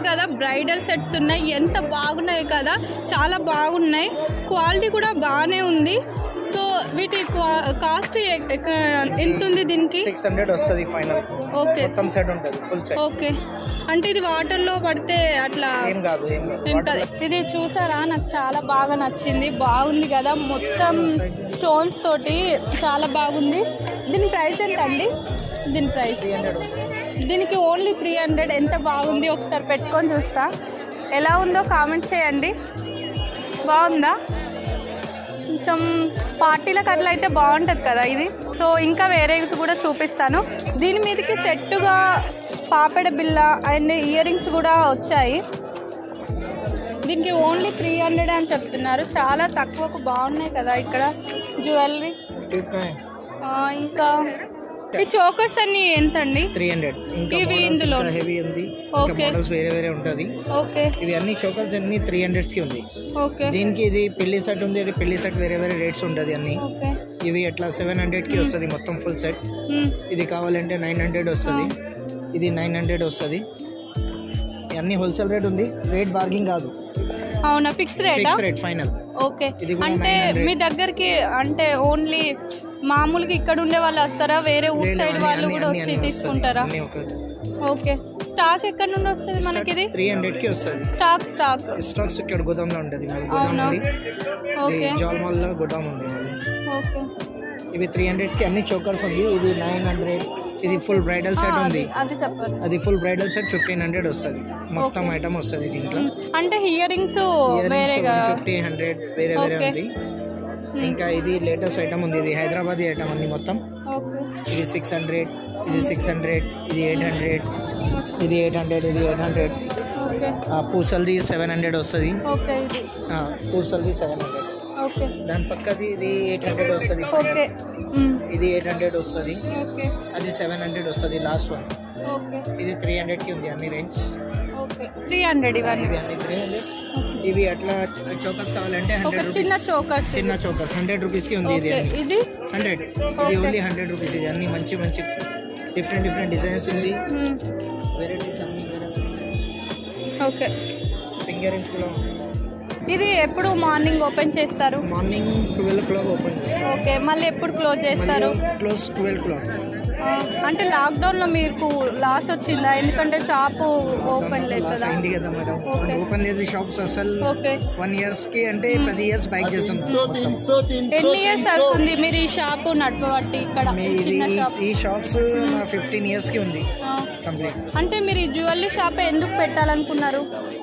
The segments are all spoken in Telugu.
కదా బ్రైడల్ సెట్స్ ఉన్నాయి ఎంత బాగున్నాయి కదా చాలా బాగున్నాయి క్వాలిటీ కూడా బాగానే ఉంది సో వీటి క్వా- కాస్ట్ ఎ- ఎక్క- ఎంత ఉంది దీనికి సిక్స్ హండ్రెడ్ వస్తుంది ఫైనల్ ఓకే మొత్తం సెట్ ఉంటుంది ఫుల్ సెట్ ఓకే అంటే ఇది వాటర్లో పడితే అట్లా ఏం కాదు ఏం కాదు ఏం కాదు. ఇది చూసారా నాకు చాలా బాగా నచ్చింది బాగుంది కదా మొత్తం స్టోన్స్ తోటి చాలా బాగుంది దీని ప్రైస్ ఎంత అండి దీని ప్రైస్ త్రీ హండ్రెడ్ వస్తుంది దీనికి ఓన్లీ త్రీ హండ్రెడ్ ఎంత బాగుంది ఒకసారి పెట్టుకొని చూస్తా ఎలా ఉందో కామెంట్ చేయండి బాగుందా కొంచెం పార్టీలకు అట్లా అయితే బాగుంటుంది కదా ఇది సో ఇంకా వేరేవి కూడా చూపిస్తాను దీని మీదకి సెట్టుగా పాపెడ బిల్ల అండ్ ఇయర్ రింగ్స్ కూడా వచ్చాయి దీనికి ఓన్లీ త్రీ హండ్రెడ్ అని చెప్తున్నారు చాలా తక్కువకు బాగున్నాయి కదా ఇక్కడ జ్యువెలరీ ఇంకా ఈ చోకర్స్ అన్ని ఎంత అండి త్రీ హండ్రెడ్ ఇంకా ఇవి మోడల్స్ ఇందులో. ఇంకా హెవీ ఉంది ఇంకా Okay. మోడల్స్ వేరే వేరే ఉంటుంది ఓకే ఇవి అన్ని చోకర్స్ అన్ని త్రీ హండ్రెడ్స్ కి ఉంది ఓకే దీనికి ఇది పెళ్లి సెట్ ఉంది ఇది పెళ్లి సెట్ వేరే వేరే రేట్స్ ఉంటుంది అన్ని ఓకే ఇవి ఎట్లా సెవెన్ హండ్రెడ్ కి వస్తుంది మొత్తం ఫుల్ సెట్ మ్మ్. ఇది కావాలంటే నైన్ హండ్రెడ్ వస్తుంది ఇది నైన్ హండ్రెడ్ వస్తుంది అన్ని హోల్సేల్ రేట్ ఉంది రేట్ బార్గింగ్ కాదు అవునా ఫిక్స్ రేటా ఫిక్స్ రేట్ ఫైనల్ ఓకే ఇది కూడా అంటే 900. మీ దగ్గరికి అంటే ఓన్లీ మామూలుగా ఇక్కడ ఉండే వాళ్ళు వస్తారా వేరే ఊర్ సైడ్ వాళ్ళు కూడా వచ్చి తీసుకుంటారా ఓకే స్టాక్ ఎక్కడ నుండి వస్తుంది మనకి ఇది త్రీ హండ్రెడ్ కి వస్తుంది స్టాక్ స్టాక్ స్టాక్స్ ఇక్కడ గోదాం లో ఉంటుంది మాది గోదాం అవునా ఉంది ఓకే జాల్ మాల్ లో గోదాం ఉంది మాది ఓకే ఇవి త్రీ హండ్రెడ్ కి అన్ని చోకర్స్ ఉంది ఇది నైన్ హండ్రెడ్ ఇది ఫుల్ బ్రైడల్ ఆ, సెట్ అది ఉంది అది చెప్పండి అది full bridal set fifteen hundred వస్తుంది మొత్తం Okay. ఐటమ్ వస్తుంది దీంట్లో అంటే ఇయర్ రింగ్స్ వేరేగా ఫిఫ్టీ హండ్రెడ్ వేరే వేరే Okay. ఉంది ఇంకా ఇది లేటెస్ట్ ఐటమ్ ఉంది ఇది హైదరాబాద్ ఐటమ్ అన్ని మొత్తం ఓకే ఇది సిక్స్ హండ్రెడ్ ఇది సిక్స్ హండ్రెడ్ ఇది ఎయిట్ హండ్రెడ్ ఇది ఎయిట్ హండ్రెడ్ ఇది ఎయిట్ హండ్రెడ్ ఓకే పూసల్ది సెవెన్ హండ్రెడ్ వస్తుంది ఓకే ఇది పూసల్ది సెవెన్ హండ్రెడ్ ఓకే దాని పక్కది ఇది ఎయిట్ హండ్రెడ్ వస్తుంది ఓకే మ్మ్. ఇది ఎయిట్ హండ్రెడ్ వస్తుంది ఓకే అది సెవెన్ హండ్రెడ్ వస్తుంది లాస్ట్ వన్ ఓకే ఇది త్రీ హండ్రెడ్కి ఉంది అన్ని రేంజ్ ఓకే త్రీ హండ్రెడ్ ఇవన్నీ ఇవి అన్ని త్రీ హండ్రెడ్ ఇవి అట్లా చౌకస్ కావాలంటే ఒక హండ్రెడ్ చిన్న రూపీస్ చోకర్స్ చిన్న చౌకస్ హండ్రెడ్ రూపీస్కి ఉంది ఇది ఓకే అన్ని ఇది హండ్రెడ్ ఇది Okay. ఓన్లీ హండ్రెడ్ రూపీస్ ఇది అన్ని మంచి మంచి డిఫరెంట్ డిఫరెంట్ డిజైన్స్ ఉంది మ్మ్. వెరైటీస్ అన్ని ఓకే ఫింగర్ రింగ్స్ కూడా ఇది ఎప్పుడు మార్నింగ్ ఓపెన్ చేస్తారు morning twelve o'clock open చేస్తాం ఓకే మళ్ళీ ఎప్పుడు క్లోజ్ చేస్తారు క్లోజ్ ట్వెల్వ్ క్లాక్ ఆ, అంటే లాక్డౌన్ లో మీకు లాస్ వచ్చిందా ఎందుకంటే షాప్ ఓపెన్ లేదు లాస్ కదా అయింది కదా మేడం Okay. ఓపెన్ లేదు షాప్స్ అసలు ఓకే వన్ ఇయర్స్ కి అంటే పది ఇయర్స్ బైక్ చేస్తాం మొత్తం. ఎన్ని ఇయర్స్ అవుతుంది మీరు ఈ షాప్ నడపబట్టి ఇక్కడ మీ ఈ ఇది చిన్న ఈ- షాప్ ఈ షాప్స్ నా ఫిఫ్టీన్ ఇయర్స్ కి ఉంది ఆ, కంప్లీట్ అంటే మీరు ఈ జ్యువెలరీ షాప్ ఎందుకు పెట్టాలనుకున్నారు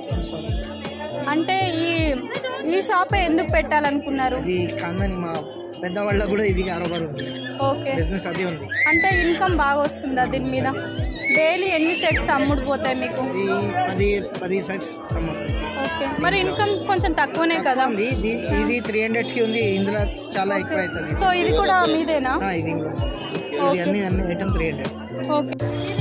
అంటే ఈ ఈ షాప్ ఎందుకు పెట్టాలనుకున్నారు ఇది కాందని మా పెద్దవాళ్ళ కూడా ఇది కారోబార్ ఉంది ఓకే బిజినెస్ అది ఉంది అంటే ఇన్కమ్ బాగా వస్తుందా దీని మీద డైలీ ఎన్ని సెట్స్ అమ్ముడు పోతాయి మీకు ఇది పది పది సెట్స్ ఓకే మరి ఇన్కమ్ కొంచెం తక్కువనే కదా ఉంది ఇది ఇది త్రీ హండ్రెడ్స్ కి ఉంది ఇందులో చాలా ఎక్కువ అవుతుంది సో ఇది కూడా మీదేనా ఆ, ఇది కూడా. ఇది అన్ని అన్ని ఐటమ్ త్రీ హండ్రెడ్ ఓకే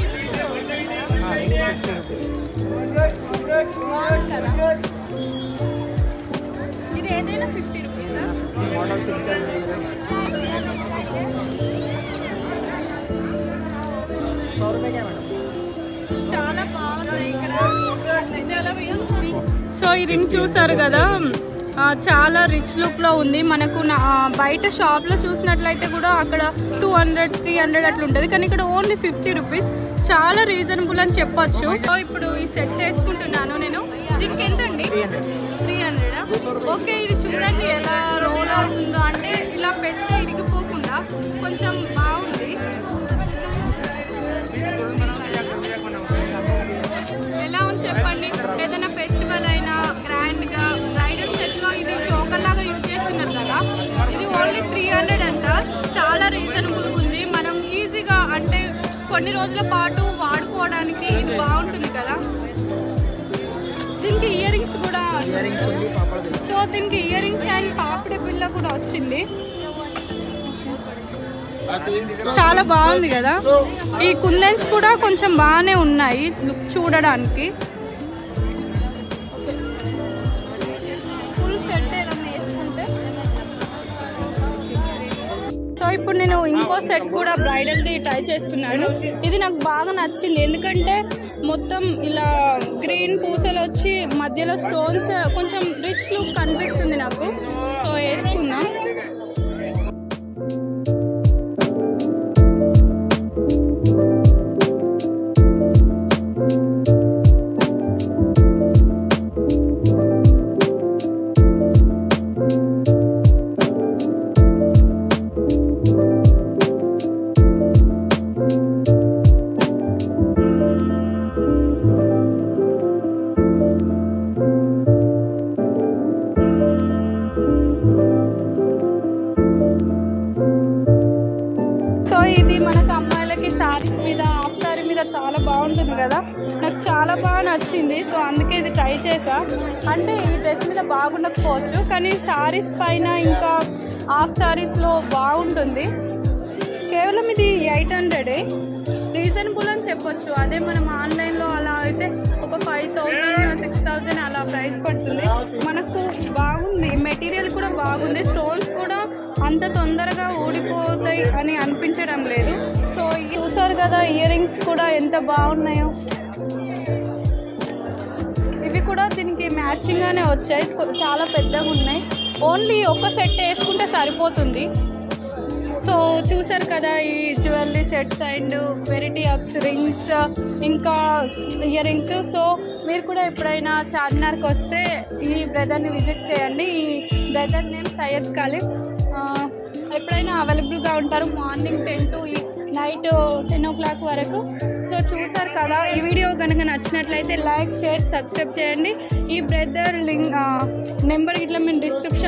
ఇది ఏదైనా ఫిఫ్టీ రూపీసా మోడల్స్ ఇంకా सौ रुपये क्या मैडम చాలా బాగున్నాయి ఇక్కడ సో ఈ రింగ్ చూసారు కదా ఆ, చాలా రిచ్ లుక్లో ఉంది మనకు నా బయట షాప్లో చూసినట్లయితే కూడా అక్కడ టూ హండ్రెడ్ త్రీ హండ్రెడ్ అట్లా ఉంటుంది కానీ ఇక్కడ ఓన్లీ ఫిఫ్టీ రూపీస్ చాలా రీజనబుల్ అని చెప్పొచ్చు సో ఇప్పుడు ఈ సెట్ వేసుకుంటున్నాను నేను దీనికి ఎంత అండి త్రీ హండ్రెడ్ త్రీ హండ్రెడా ఓకే ఇది చూడండి ఎలా రోల్ అవుతుందో అంటే ఇలా పెడితే ఇరిగిపోకుండా కొంచెం బాగుంది ఎలా ఉంది చెప్పండి ఏదైనా ఫెస్టివల్ అయినా గ్రాండ్గా బ్రైడల్ సెట్లో ఇది చోకర్ లాగా యూజ్ చేస్తున్నారు కదా ఇది ఓన్లీ త్రీ హండ్రెడ్ అంట చాలా రీజనబుల్గా ఉంది మనం ఈజీగా అంటే కొన్ని రోజుల పాటు వాడుకోవడానికి ఇది బాగుంటుంది కదా దీనికి ఇయర్ రింగ్స్ కూడా ఇయర్ రింగ్స్ ఉంది పాపడ బిల్ సో దీనికి ఇయర్ రింగ్స్ అండ్ పాపిడి బిల్ల కూడా వచ్చింది చాలా బాగుంది కదా ఈ కుందన్స్ కూడా కొంచెం బాగానే ఉన్నాయి లుక్ చూడడానికి ఫుల్ సెట్ ఏదన్నా వేసుకుంటే సో ఇప్పుడు నేను ఇంకో సెట్ కూడా బ్రైడల్ది ట్రై చేస్తున్నాను ఇది నాకు బాగా నచ్చింది ఎందుకంటే మొత్తం ఇలా గ్రీన్ పూస వచ్చి మధ్యలో స్టోన్స్ కొంచెం రిచ్ లుక్ కనిపిస్తుంది నాకు సో వేసుకుందాం సో ఇది మనకు అమ్మాయిలకి సారీస్ మీద హాఫ్ సారీ మీద చాలా బాగుంటుంది కదా నాకు చాలా బాగా నచ్చింది సో అందుకే ఇది ట్రై చేసా అంటే ఈ డ్రెస్ మీద బాగుండకపోవచ్చు కానీ సారీస్ పైన ఇంకా హాఫ్ సారీస్లో బాగుంటుంది కేవలం ఇది ఎయిట్ హండ్రెడే రీజనబుల్ అని చెప్పొచ్చు అదే మనం ఆన్లైన్లో అలా అయితే ఒక ఫైవ్ థౌజండ్ సిక్స్ థౌజండ్ అలా ప్రైస్ పడుతుంది మనకు బాగుంది మెటీరియల్ కూడా బాగుంది స్టోన్స్ కూడా అంత తొందరగా ఊడిపోతాయి అని అనిపించడం లేదు సో చూసారు కదా ఇయర్ రింగ్స్ కూడా ఎంత బాగున్నాయో ఇవి కూడా దీనికి మ్యాచింగ్గానే వచ్చాయి కొ- చాలా పెద్దగా ఉన్నాయి ఓన్లీ ఒక సెట్ వేసుకుంటే సరిపోతుంది సో చూసారు కదా ఈ jewellery sets and variety of rings ఇంకా ఇయర్ రింగ్స్ సో మీరు కూడా ఎప్పుడైనా చార్మినార్కి వస్తే ఈ బ్రదర్ని విజిట్ చేయండి ఈ బ్రదర్ నేమ్ సయ్యద్ ఖలీఫ్ ఆ, ఎప్పుడైనా అవైలబుల్గా ఉంటారు morning ten to night ten o'clock వరకు సో చూసారు కదా ఈ వీడియో కనుక నచ్చినట్లయితే లైక్ షేర్ సబ్స్క్రైబ్ చేయండి ఈ బ్రదర్ లింక్ నెంబర్ ఇట్లా మేము డిస్క్రిప్షన్